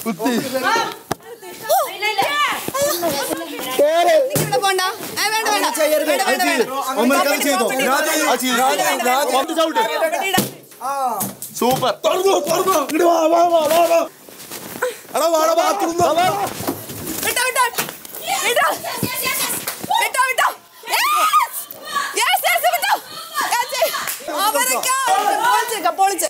കുത്തി നിങ്ങളിവിടെ പോണ്ട ഏ, വേണ്ട വേണ്ട വേണ്ട വേണ്ട വേണ്ട ഒമ്മർക്ക് അത് ചെയ്തോ ആ ചെയ്തു. പന്ത് ചവിട്ട്. സൂപ്പർ തുറന്നു തുറന്നു ഇങ്ങട് വാ വാ വാ വാ വാ എടാ വാടാ ബാത്റൂം വിട്ടോ വിട്ടോ വിട്ടോ വിട്ടോ വിട്ടോ Yes! Yes, yes, വിട്ടോ. Yes, yes. അവരൊക്കെ പൊളിച്ചേക്ക, പൊളിച്ച്.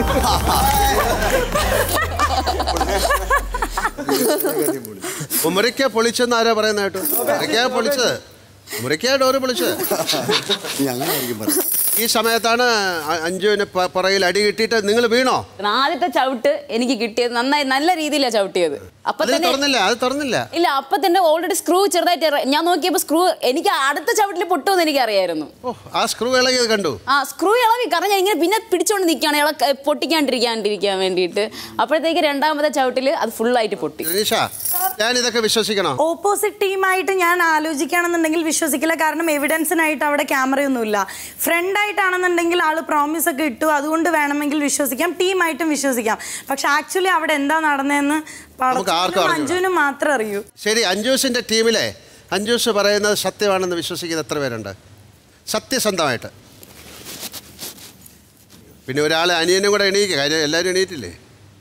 ഉമ്മറിക്ക പൊളിച്ചെന്ന് ആരാ പറയുന്ന കേട്ടോ ഉമ്മറിക്ക പൊളിച്ചത് ഉമ്മറിക്ക ഡോറ് പൊളിച്ചത് ഞങ്ങളായിരിക്കും പറഞ്ഞു ഈ സമയത്താണ് അ- അഞ്ജുവിന് പ- പുറകിൽ അടി കിട്ടിയിട്ട് നിങ്ങൾ വീണോ ആദ്യത്തെ ചവിട്ട് എനിക്ക് കിട്ടിയത് നന്നായി നല്ല രീതിയിലാണ് ചവിട്ടിയത് അപ്പൊ അതിൽ തന്നെ തുറന്നില്ല അത് തുറന്നില്ല ഇല്ല അപ്പൊ തന്നെ ഓൾറെഡി സ്ക്രൂ ചെറുതായിട്ട് ഇറ- ഞാൻ നോക്കിയപ്പോ സ്ക്രൂ എനിക്ക് അടുത്ത ചവിട്ടിൽ പൊട്ടുമെന്ന് എനിക്ക് അറിയായിരുന്നു ഓ ആ സ്ക്രൂ ഇളകിയത് കണ്ടു ആ സ്ക്രൂ ഇളവി കാരണം ഞാൻ ഇങ്ങനെ പിന്നെ പിടിച്ചോണ്ട് നിൽക്കുകയാണ് ഇള പൊട്ടിക്കാണ്ടിരിക്കാണ്ടിരിക്കാൻ വേണ്ടിയിട്ട് അപ്പോഴത്തേക്ക് രണ്ടാമത്തെ ചവിട്ടിൽ അത് ഫുള്ളായിട്ട് പൊട്ടി രനീഷ ഞാൻ ഇതൊക്കെ വിശ്വസിക്കണോ ഓപ്പോസിറ്റ് ടീമായിട്ട് ഞാൻ ആലോചിക്കുകയാണെന്നുണ്ടെങ്കിൽ വിശ്വസിക്കില്ല കാരണം എവിഡൻസിനായിട്ട് അവിടെ ക്യാമറയൊന്നുമില്ല ഫ്രണ്ട് ആയിട്ടാണെന്നുണ്ടെങ്കിൽ ആള് പ്രോമിസ് ഒക്കെ ഇട്ടു അതുകൊണ്ട് വേണമെങ്കിൽ വിശ്വസിക്കാം ടീമായിട്ടും വിശ്വസിക്കാം പക്ഷെ ആക്ച്വലി അവിടെ എന്താ നടന്നതെന്ന് നമുക്ക് ആർക്കും പടച്ചോനും അറിഞ്ഞൂടാ. അഞ്ജുവിനും മാത്രം അറിയൂ ശരി അഞ്ജൂസിന്റെ ടീമിലെ അഞ്ജൂസ് പറയുന്നത് സത്യമാണെന്ന് വിശ്വസിക്കുന്ന എത്ര പേരുണ്ട് സത്യസന്ധമായിട്ട് പിന്നെ ഒരാൾ അനിയനും കൂടെ എണീക്കുക കാര്യം എല്ലാവരും എണീറ്റില്ലേ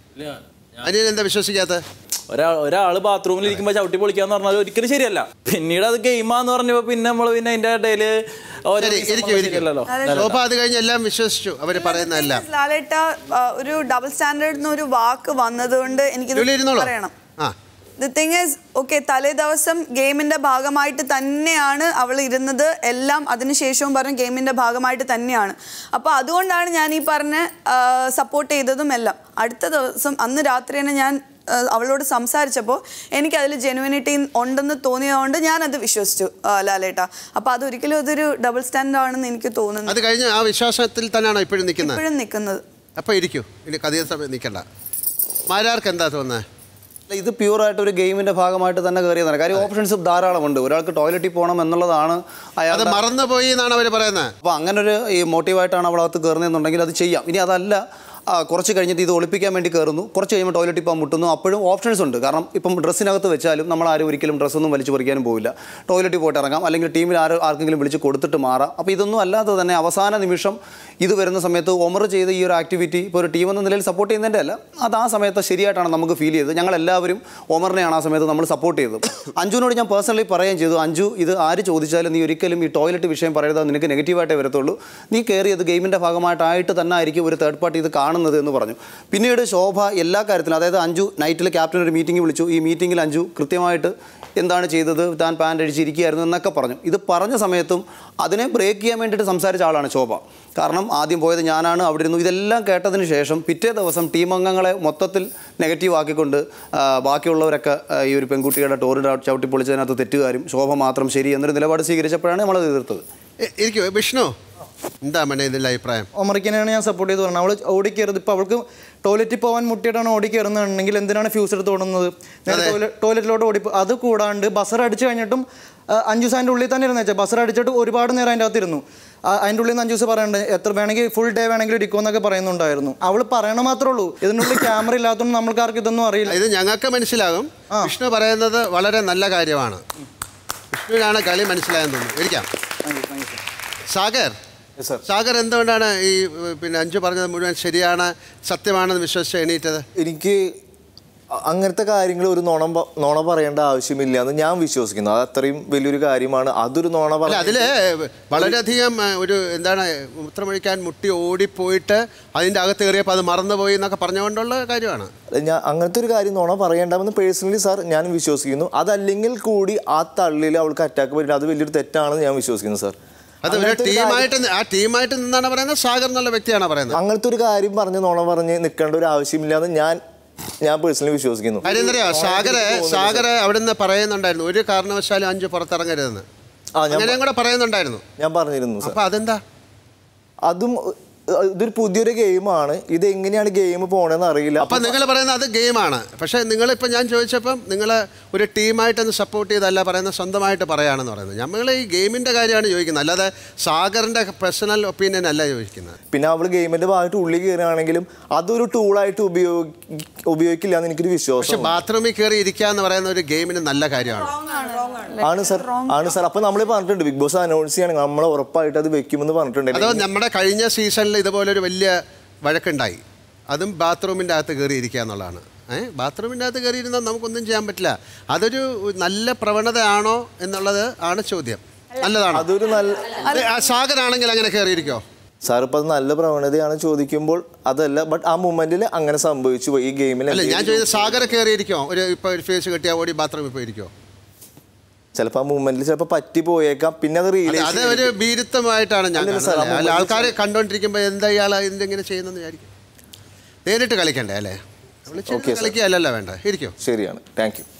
അനിയൻ എന്താ വിശ്വസിക്കാത്ത ഒരാൾ ഒരാൾ ബാത്റൂമിൽ ഇരിക്കുമ്പോൾ ചവിട്ടി പൊളിക്കാന്ന് പറഞ്ഞാൽ ഒരിക്കലും ശരിയല്ല പിന്നീട് അത് ഗെയിമാന്ന് പറഞ്ഞപ്പോൾ പിന്നെ നമ്മൾ പിന്നെ അതിന്റെ ഇടയില് ഓരോ ശരി ദിവസം ഇരിക്കും നമ്മള് ഇരിക്കും ശരിയല്ലല്ലോ ശോഭ അത് കഴിഞ്ഞ് എല്ലാം വിശ്വസിച്ചു അവര് പറയുന്നതെല്ലാം ലാലേട്ട ആ, ഒരു ഡബിൾ സ്റ്റാൻഡേർഡ് ഒരു വാക്ക് വന്നതുകൊണ്ട് ജോലി എനിക്ക് ഇരുന്നോളൂ പറയണം ആ ദി തിങ് ഈസ് ഓക്കെ തലേ ദിവസം ഗെയിമിന്റെ ഭാഗമായിട്ട് തന്നെയാണ് അവൾ ഇരുന്നത് എല്ലാം അതിനുശേഷവും പറഞ്ഞ ഗെയിമിന്റെ ഭാഗമായിട്ട് തന്നെയാണ് അപ്പോൾ അതുകൊണ്ടാണ് ഞാൻ ഈ പറഞ്ഞ സപ്പോർട്ട് ചെയ്തതും എല്ലാം അടുത്ത ദിവസം അന്ന് രാത്രി തന്നെ ഞാൻ ആ, അവളോട് സംസാരിച്ചപ്പോൾ എനിക്കതിൽ ജെനുവിനിറ്റി ഉണ്ടെന്ന് തോന്നിയതുകൊണ്ട് ഞാനത് വിശ്വസിച്ചു ആ, ലാലേട്ട അപ്പോൾ അതൊരിക്കലും അതൊരു ഡബിൾ സ്റ്റാൻഡ് ആണെന്ന് എനിക്ക് തോന്നുന്നു അത് കഴിഞ്ഞ് ആ വിശ്വാസത്തിൽ തന്നെയാണോ ഇപ്പോഴും നിൽക്കുന്നത് ഇപ്പോഴും നിൽക്കുന്നത് അപ്പോൾ ഇരിക്കൂ ഇനി അധികം സമയം നിൽക്കണ്ട മാരാർക്ക് എന്താ തോന്നുന്നത് അല്ല, ഇത് പ്യൂറായിട്ട് ഒരു ഗെയിമിന്റെ ഭാഗമായിട്ട് തന്നെ കയറിയതാണ് കാര്യം ഓപ്ഷൻസ് ധാരാളമുണ്ട് ഒരാൾക്ക് ടോയ്ലറ്റിൽ പോകണം എന്നുള്ളതാണ് അത് അയാൾ മറന്നുപോയി എന്നാണ് അവർ പറയുന്നത് അപ്പോൾ അങ്ങനെ ഒരു ഈ മോട്ടീവായിട്ടാണ് അവൾ അകത്ത് കയറുന്നതെന്നുണ്ടെങ്കിൽ അത് ചെയ്യാം ഇനി അതല്ല ആ, കുറച്ച് കഴിഞ്ഞിട്ട് ഇത് ഒളിപ്പിക്കാൻ വേണ്ടി കയറുന്നു കുറച്ച് കഴിയുമ്പോൾ ടോയ്ലറ്റിൽ പോകാൻ മുട്ടുന്നു അപ്പോഴും ഓപ്ഷൻസ് ഉണ്ട് കാരണം ഇപ്പം ഡ്രസ്സിനകത്ത് വെച്ചാലും നമ്മൾ ആരും ഒരിക്കലും ഡ്രസ്സൊന്നും വലിച്ചു പറിക്കാനും പോവില്ല ടോയ്ലറ്റിൽ പോയിട്ട് ഇറങ്ങാം അല്ലെങ്കിൽ ടീമിൽ ആരോ ആർക്കെങ്കിലും വിളിച്ച് കൊടുത്തിട്ട് മാറാം അപ്പോൾ ഇതൊന്നും അല്ലാതെ തന്നെ അവസാന നിമിഷം ഇത് വരുന്ന സമയത്ത് ഒമർ ചെയ്ത ഈ ഒരു ആക്ടിവിറ്റി ഇപ്പോൾ ഒരു ടീം എന്ന നിലയിൽ സപ്പോർട്ട് ചെയ്യുന്നതിൻ്റെ അല്ല അത് ആ സമയത്ത് ശരിയായിട്ടാണ് നമുക്ക് ഫീൽ ചെയ്തത് ഞങ്ങളെല്ലാവരും ഒമറിനെയാണ് ആ സമയത്ത് നമ്മൾ സപ്പോർട്ട് ചെയ്തത് അഞ്ജുവിനോട് ഞാൻ പേഴ്സണലി പറയുകയും ചെയ്തു അഞ്ജു ഇത് ആര് ചോദിച്ചാലും നീ ഒരിക്കലും ഈ ടോയ്ലറ്റ് വിഷയം പറയരുത് അത് നിനക്ക് നെഗറ്റീവായിട്ടേ വരത്തുള്ളൂ നീ കയറിയത് ഗെയിമിൻ്റെ ഭാഗമായിട്ടായിട്ട് തന്നെ ആയിരിക്കും ഒരു തേർഡ് പാർട്ടി ഇത് കാണുന്നത് എന്ന് പറഞ്ഞു പിന്നീട് ശോഭ എല്ലാ കാര്യത്തിലും അതായത് അഞ്ജു നൈറ്റിൽ ക്യാപ്റ്റൻ ഒരു മീറ്റിംഗ് വിളിച്ചു ഈ മീറ്റിങ്ങിൽ അഞ്ജു കൃത്യമായിട്ട് എന്താണ് ചെയ്തത് താൻ പാൻ്റ് അടിച്ചിരിക്കുകയായിരുന്നു എന്നൊക്കെ പറഞ്ഞു ഇത് പറഞ്ഞ സമയത്തും അതിനെ ബ്രേക്ക് ചെയ്യാൻ വേണ്ടിയിട്ട് സംസാരിച്ച ആളാണ് ശോഭ കാരണം ആദ്യം പോയത് ഞാനാണ് അവിടെ ഇരുന്നു ഇതെല്ലാം കേട്ടതിന് ശേഷം പിറ്റേ ദിവസം ടീം അംഗങ്ങളെ മൊത്തത്തിൽ നെഗറ്റീവ് ആക്കിക്കൊണ്ട് ആ, ബാക്കിയുള്ളവരൊക്കെ ആ, ഈ ഒരു പെൺകുട്ടിയുടെ ടോറിൽ ചവിട്ടി പൊളിച്ചതിനകത്ത് തെറ്റുകാരും ശോഭ മാത്രം ശരി എന്നൊരു നിലപാട് സ്വീകരിച്ചപ്പോഴാണ് നമ്മളത് എതിർത്തത് ഇ- ഇരിക്കൂ വിഷ്ണു എന്താ മനെ ഇതിൻ്റെ അഭിപ്രായം ഒമറിക്കനെയാണ് ഞാൻ സപ്പോർട്ട് ചെയ്ത് പറഞ്ഞത് അവൾ ഓടിക്കയറുന്നത് ഇപ്പോൾ അവൾക്ക് ടോയ്ലറ്റിൽ പോകാൻ മുട്ടിയിട്ടാണ് ഓടിക്കയറുന്നുണ്ടെങ്കിൽ എന്തിനാണ് ഫ്യൂസ് എടുത്ത് ഓടുന്നത് നേരെ ടോയ്ല- ടോയ്ലറ്റിലോട്ട് ഓടി അത് കൂടാണ്ട് ബസർ അടിച്ചു കഴിഞ്ഞിട്ടും ആ, അഞ്ചു ദിവസം ഉള്ളിൽ തന്നെ ഇരുന്നു വെച്ചാൽ ബസർ അടിച്ചിട്ട് ഒരുപാട് നേരം അതിൻ്റെ അകത്ത് ഇരുന്നു ആ, അതിൻ്റെ ഉള്ളിൽ നിന്ന് അഞ്ചു ദിവസം പറയണ്ടേ എത്ര വേണമെങ്കിൽ ഫുൾ ഡേ വേണമെങ്കിൽ ഇരിക്കുമെന്നൊക്കെ പറയുന്നുണ്ടായിരുന്നു അവൾ പറയണ മാത്രമേ ഉള്ളൂ ഇതിനുള്ളിൽ ക്യാമറ ഇല്ലാത്തതുകൊണ്ട് നമ്മൾക്ക് ആർക്കും ഇതൊന്നും അറിയില്ല ഇത് ഞങ്ങൾക്ക് മനസ്സിലാകും വിഷ്ണു പറയുന്നത് വളരെ നല്ല കാര്യമാണ് വിഷ്ണുവിനാണ് കളി മനസ്സിലായെന്ന് തോന്നുന്നു ഇരിക്കാം സാഗർ സാഗർ എന്തുകൊണ്ടാണ് ഈ ഏഹ്, പിന്നെ അഞ്ചു പറഞ്ഞത് മുഴുവൻ ശരിയാണ് സത്യമാണെന്ന് വിശ്വസിച്ച് എണീറ്റത് എനിക്ക് അ- അങ്ങനത്തെ കാര്യങ്ങൾ ഒരു നുണ പ- നുണ പറയേണ്ട ആവശ്യമില്ല എന്ന് ഞാൻ വിശ്വസിക്കുന്നു അത് അത്രയും വലിയൊരു കാര്യമാണ് അതൊരു നുണ അല്ല പറഞ്ഞ അതിൽ വളരെയധികം ഏഹ്, ഒരു എന്താണ് മൂത്രമൊഴിക്കാൻ മുട്ടി ഓടിപ്പോയിട്ട് അതിൻ്റെ അകത്ത് കയറിയപ്പോൾ അത് മറന്നുപോയി എന്നൊക്കെ പറഞ്ഞുകൊണ്ടുള്ള കാര്യമാണ് ഞാൻ അങ്ങനത്തെ ഒരു കാര്യം നുണ പറയേണ്ടാമെന്ന് പേഴ്സണലി സാർ ഞാൻ വിശ്വസിക്കുന്നു അതല്ലെങ്കിൽ കൂടി ആ തള്ളിൽ അവൾക്ക് അറ്റാക്ക് പറ്റില്ല അത് വലിയൊരു തെറ്റാണെന്ന് ഞാൻ വിശ്വസിക്കുന്നു സാർ അത് ഒരു അങ്ങനത്തെ ഒരു കാര്യം- ടീമായിട്ട് ആ ടീമായിട്ട് നിന്നാണ് പറയുന്നത് സാഗർ എന്നുള്ള വ്യക്തിയാണ് പറയുന്നത് അങ്ങനത്തെ ഒരു കാര്യം പറഞ്ഞ് നുണ പറഞ്ഞ് നിൽക്കേണ്ട ഒരു ആവശ്യമില്ല എന്ന് ഞാൻ ഞാൻ പേഴ്സണലി വിശ്വസിക്കുന്നു കാര്യം എന്തറിയോ സാഗര് സാഗര് അവിടുന്ന് പറയുന്നുണ്ടായിരുന്നു ഒരു കാരണവശാലും അഞ്ച് പുറത്തിറങ്ങരുതെന്ന് ആ, ഞാൻ അങ്ങനെയും കൂടെ പറയുന്നുണ്ടായിരുന്നു ഞാൻ പറഞ്ഞിരുന്നു സാർ അപ്പൊ അതെന്താ അതും ഇതൊരു പുതിയൊരു ഗെയിമാണ് ഇത് എങ്ങനെയാണ് ഗെയിം പോണെന്ന് അറിയില്ല അപ്പം നിങ്ങൾ പറയുന്നത് അത് ഗെയിമാണ് പക്ഷേ നിങ്ങളിപ്പോൾ ഞാൻ ചോദിച്ചപ്പം നിങ്ങൾ ഒരു ടീമായിട്ടൊന്ന് സപ്പോർട്ട് ചെയ്തല്ല പറയുന്നത് സ്വന്തമായിട്ട് പറയാണെന്ന് പറയുന്നത് നമ്മൾ ഈ ഗെയിമിൻ്റെ കാര്യമാണ് ചോദിക്കുന്നത് അല്ലാതെ സാഗറിൻ്റെ പേഴ്സണൽ ഒപ്പീനിയൻ അല്ല ചോദിക്കുന്നത് പിന്നെ അവൾ ഗെയിമിന്റെ ഭാഗമായിട്ട് ഉള്ളിൽ കയറുകയാണെങ്കിലും അതൊരു ടൂളായിട്ട് ഉപയോഗി ഉപയോഗിക്കില്ല എന്ന് എനിക്കൊരു പക്ഷെ വിശ്വാസം ബാത്റൂമിൽ കയറി ഇരിക്കുക എന്ന് പറയുന്ന ഒരു ഗെയിമിന് നല്ല കാര്യമാണ് ആണ് സർ ആണ് സർ അപ്പൊ നമ്മൾ പറഞ്ഞിട്ടുണ്ട് ബിഗ് ബോസ് അനൗൺസ് ചെയ്യണമെങ്കിൽ നമ്മൾ ഉറപ്പായിട്ട് അത് വെക്കുമെന്ന് പറഞ്ഞിട്ടുണ്ട് അതോ നമ്മുടെ കഴിഞ്ഞ സീസണിൽ ഇതുപോലെ ഒരു വലിയ വഴക്കുണ്ടായി അതും ബാത്റൂമിൻ്റെ അകത്ത് കയറി ഇരിക്കുക എന്നുള്ളതാണ് ഏഹ് ബാത്റൂമിൻ്റെ അകത്ത് കയറി ഇരുന്നാൽ നമുക്കൊന്നും ചെയ്യാൻ പറ്റില്ല അതൊരു നല്ല പ്രവണതയാണോ എന്നുള്ളത് ആണ് ചോദ്യം നല്ലതാണോ അതൊരു നല്ല അതെ, ആ സാഗറാണെങ്കിൽ അങ്ങനെ കയറിയിരിക്കോ സാർ ഇപ്പൊ അത് നല്ല പ്രവണതയാണ് ചോദിക്കുമ്പോൾ അതല്ല ബട്ട് ആ മൊമെന്റിൽ അങ്ങനെ സംഭവിച്ചു പോയി ഈ ഗെയിമിൽ അല്ല ഞാൻ ചോദിച്ചത് സാഗർ കയറിയിരിക്കോ ഒരു ഇപ്പോൾ ഒരു ഫേസ് കെട്ടിയാൽ ഓടി ബാത്റൂമിൽ പോയിരിക്കോ ചിലപ്പോൾ ആ മൂവ്മെന്റിൽ ചിലപ്പോൾ പറ്റി പോയേക്കാം പിന്നെ അത് അത് റിയലൈസ് അത് ഒരു ഭീരുത്വമായിട്ടാണ് ഞാൻ അല്ലല്ല സാർ, കാണുന്നത് ആ അല്ല moment ആൾക്കാർ കണ്ടോണ്ടിരിക്കുമ്പോൾ എന്താ ഇയാൾ എന്തെങ്കിലും ചെയ്യുന്നെന്ന് വിചാരിക്കും നേരിട്ട് കളിക്കണ്ടേ അല്ലേ വിളിച്ച് Okay, sir. കളിക്കുകയല്ലല്ലോ വേണ്ട ഇരിക്കോ ശരിയാണ് താങ്ക് യു